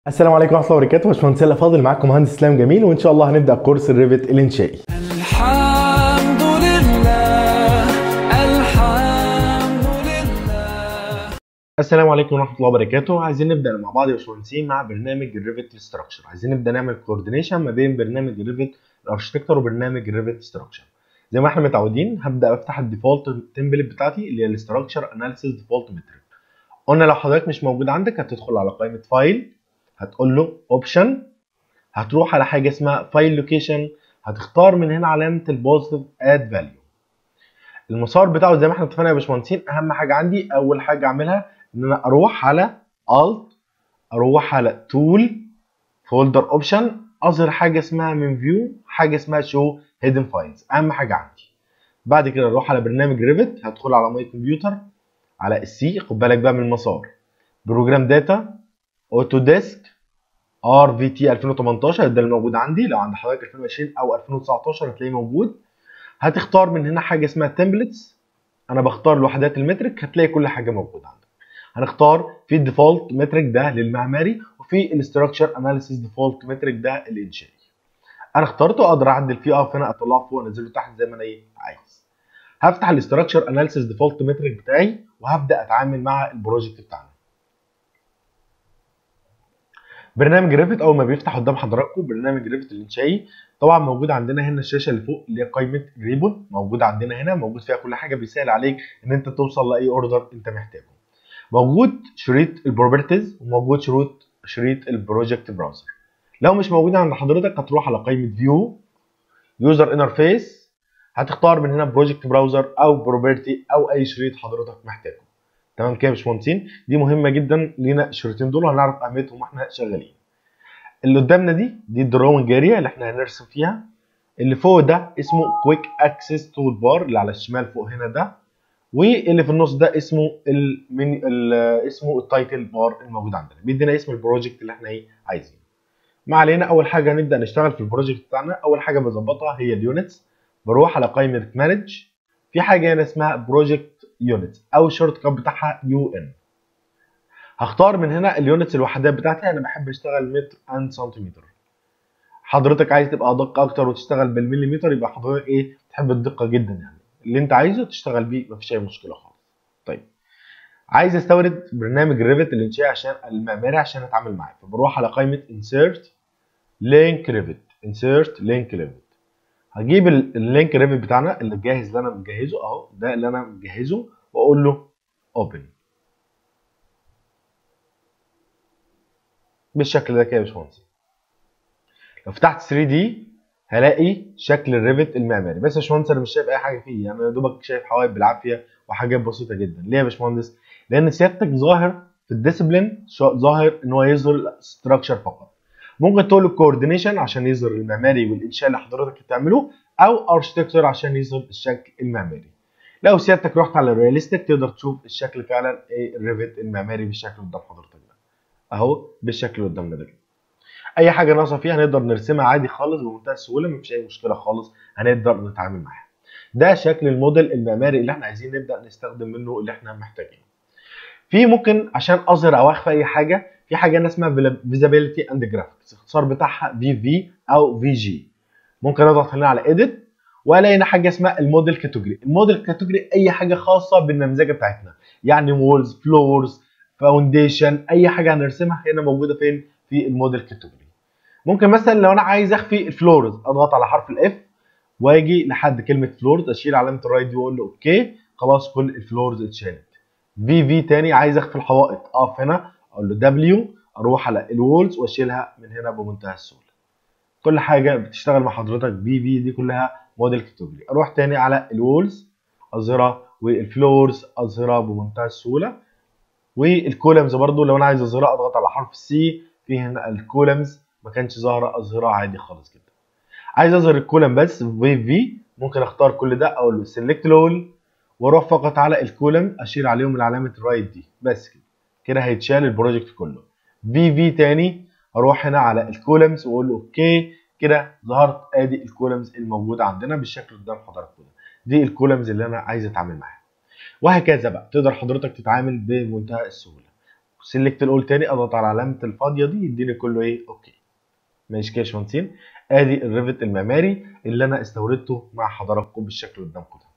السلام عليكم ورحمه الله وبركاته باشمهندس سلا فاضل معاكم مهندس اسلام جميل وان شاء الله هنبدا كورس الريفت الانشائي الحمد لله الحمد لله السلام عليكم ورحمه الله وبركاته عايزين نبدا مع بعض يا باشمهندسين مع برنامج الريفت ستراكشر عايزين نبدا نعمل كوردينيشن ما بين برنامج الريفت الاركتكتور وبرنامج الريفت ستراكشر زي ما احنا متعودين هبدا افتح الديفولت تمبلت بتاعتي اللي هي الاستراكشر اناليسيس ديفولت مترك قلنا لو حضرتك مش موجود عندك هتدخل على قائمه فايل هتقول له اوبشن هتروح على حاجه اسمها فايل لوكيشن هتختار من هنا علامه البوزيتيف اد فاليو المسار بتاعه زي ما احنا اتفقنا يا باشمهندسين اهم حاجه عندي اول حاجه اعملها ان انا اروح على الت اروح على تول فولدر اوبشن اظهر حاجه اسمها من فيو حاجه اسمها شو هيدن فايلز اهم حاجه عندي بعد كده اروح على برنامج ريفت هدخل على ماي كمبيوتر على السي خد بالك بقى من المسار بروجرام داتا اوتو ديسك ار في تي 2018 ده اللي موجود عندي لو عند حضرتك 2020 او 2019 هتلاقيه موجود هتختار من هنا حاجه اسمها تمبلتس انا بختار الوحدات المترك هتلاقي كل حاجه موجوده عندك هنختار في الديفولت مترك ده للمعماري وفي الاستراكشر اناليسيس ديفولت مترك ده الانشائي انا اخترته اقدر اعدل فيه اقف هنا اطلعه فوق انزله تحت زي ما انا ايه عايز هفتح الاستراكشر اناليسيس ديفولت مترك بتاعي وهبدا اتعامل مع البروجكت بتاعنا برنامج ريفت اول ما بيفتح قدام حضراتكم برنامج ريفت الانشائي طبعا موجود عندنا هنا الشاشه اللي فوق اللي هي قائمه ريبون موجود عندنا هنا موجود فيها كل حاجه بيسهل عليك ان انت توصل لاي اوردر انت محتاجه موجود شريط البروبرتيز وموجود شروط شريط البروجكت براوزر لو مش موجود عند حضرتك هتروح على قائمه فيو يوزر انترفيس هتختار من هنا بروجكت براوزر او بروبرتي او اي شريط حضرتك محتاجه تمام كده يا باشمهندسين دي مهمه جدا لينا الشريطين دول وهنعرف اهميتهم واحنا شغالين اللي قدامنا دي دي الدراونج اريا اللي احنا هنرسم فيها اللي فوق ده اسمه كويك اكسس تول بار اللي على الشمال فوق هنا ده واللي في النص ده اسمه المن... ال... اسمه التايتل بار الموجود عندنا بيدينا اسم البروجكت اللي احنا ايه عايزينه ما علينا اول حاجه هنبدا نشتغل في البروجكت بتاعنا اول حاجه بظبطها هي اليونتس بروح على قائمه مانج في حاجه هنا اسمها بروجكت يونتس او الشورت كات بتاعها يو ان هختار من هنا اليونتس الوحدات بتاعتي انا بحب اشتغل متر اند سنتيمتر حضرتك عايز تبقى دقه اكتر وتشتغل بالمليمتر يبقى حضرتك ايه تحب الدقه جدا يعني اللي انت عايزه تشتغل بيه مفيش اي مشكله خالص طيب عايز استورد برنامج الريفت الانشائي عشان المعماري عشان اتعامل معاه فبروح على قائمه insert link revit insert link revit هجيب اللينك ريفت بتاعنا اللي جاهز اللي انا مجهزه اهو ده اللي انا مجهزه واقول له اوبن بالشكل ده كده يا باشمهندس لو فتحت 3 دي هلاقي شكل الريفت المعماري بس يا باشمهندس انا مش شايف اي حاجه فيه يعني يا دوبك شايف حوايب بالعافيه وحاجات بسيطه جدا ليه يا باشمهندس لان سيادتك ظاهر في الديسيبلين ظاهر ان هو يظهر الاستراكشر فقط ممكن تقول الكوردينيشن عشان يظهر المعماري والانشاء اللي حضرتك بتعمله او اركتكتور عشان يظهر الشكل المعماري لو سيادتك رحت على الرياليستيك تقدر تشوف الشكل فعلا ايه الريفت المعماري بالشكل قدام حضرتك ده اهو بالشكل اللي قدامنا ده اي حاجه ناقصه فيها هنقدر نرسمها عادي خالص بمنتهى السهوله مفيش اي مشكله خالص هنقدر نتعامل معاها ده شكل الموديل المعماري اللي احنا عايزين نبدا نستخدم منه اللي احنا محتاجينه في ممكن عشان اظهر او اخفي اي حاجه في حاجه اسمها فيزابيلتي اند جرافيكس الاختصار بتاعها في في او في جي ممكن اضغط هنا على اديت والاقي هنا حاجه اسمها الموديل كاتيجوري الموديل كاتيجوري اي حاجه خاصه بالنمذجه بتاعتنا يعني وولز فلورز فاونديشن اي حاجه هنرسمها هنا موجوده فين في الموديل كاتيجوري ممكن مثلا لو انا عايز اخفي الفلورز اضغط على حرف الاف واجي لحد كلمه فلورز اشيل علامه الرايت دي واقول له اوكي خلاص كل الفلورز اتشالت في في تاني عايز اخفي الحوائط اقف هنا اقول له دبليو اروح على الوولز واشيلها من هنا بمنتهى السهوله كل حاجه بتشتغل مع حضرتك بي في دي كلها موديل كاتيجوري اروح تاني على الوولز اظهرها والفلورز اظهرها بمنتهى السهوله والكولمز برضو لو انا عايز اظهرها اضغط على حرف سي في هنا الكولمز ما كانش ظاهره اظهرها عادي خالص جدا عايز اظهر الكولم بس في في ممكن اختار كل ده اقول له سيلكت لول واروح فقط على الكولم اشيل عليهم من علامه الرايت دي بس كده كده هيتشال البروجكت كله في في تاني اروح هنا على الكولمز واقول له اوكي كده ظهرت ادي الكولمز الموجوده عندنا بالشكل اللي قدام حضراتكم ده دي الكولمز اللي انا عايز اتعامل معاها وهكذا بقى تقدر حضرتك تتعامل بمنتهى السهوله سيلكت الاول تاني اضغط على علامه الفاضيه دي يديني كله ايه اوكي ماشي كده يا باشمهندسين ادي الريفت المعماري اللي انا استوردته مع حضراتكم بالشكل اللي قدامكم ده